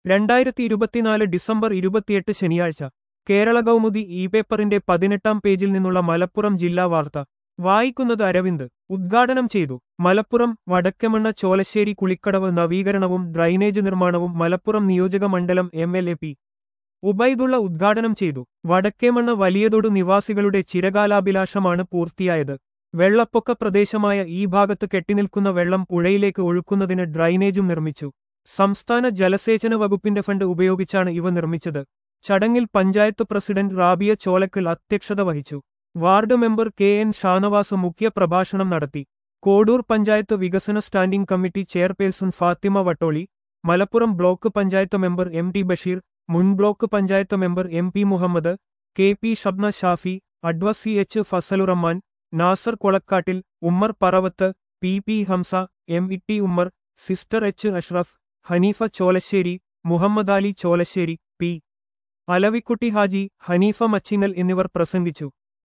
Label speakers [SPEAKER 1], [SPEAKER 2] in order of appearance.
[SPEAKER 1] രണ്ടായിരത്തി ഇരുപത്തിനാല് ഡിസംബർ ഇരുപത്തിയെട്ട് ശനിയാഴ്ച കേരള കൗമുദി ഇ പേപ്പറിന്റെ പതിനെട്ടാം പേജിൽ നിന്നുള്ള മലപ്പുറം ജില്ലാ വാർത്ത വായിക്കുന്നത് അരവിന്ദ് ഉദ്ഘാടനം ചെയ്തു മലപ്പുറം വടക്കമണ്ണ ചോലശ്ശേരി കുളിക്കടവ് നവീകരണവും ഡ്രൈനേജ് നിർമ്മാണവും മലപ്പുറം നിയോജക മണ്ഡലം M L A P Ubaidulla ഉദ്ഘാടനം ചെയ്തു വടക്കേമണ്ണ വലിയതൊടു നിവാസികളുടെ ചിരകാലാഭിലാഷമാണ് പൂർത്തിയായത് വെള്ളപ്പൊക്ക പ്രദേശമായ ഈ ഭാഗത്ത് കെട്ടിനിൽക്കുന്ന വെള്ളം പുഴയിലേക്ക് ഒഴുക്കുന്നതിന് ഡ്രൈനേജും നിർമ്മിച്ചു സംസ്ഥാന ജലസേചന വകുപ്പിന്റെ ഫണ്ട് ഉപയോഗിച്ചാണ് ഇവ നിർമ്മിച്ചത് ചടങ്ങിൽ പഞ്ചായത്ത് പ്രസിഡന്റ് റാബിയ ചോലക്കൽ അധ്യക്ഷത വഹിച്ചു ward member K N Shanavas മുഖ്യ പ്രഭാഷണം നടത്തി കോഡൂർ പഞ്ചായത്ത് വികസന standing committee chairperson Fathima Vattoli Malappuram block panchayat member M T Basheer മുൻ block panchayat member M P Muhammad K P Shabna Shafi അഡ്വസി H Fazalurahman Nasar Kolakkattil Ummer Paravath P P Hamza M E T Ummer sister H Ashraf Hanifa Cholassery Muhammad Ali Cholassery P Alavikutty Haji Hanifa Machingal എന്നിവർ പ്രസംഗിച്ചു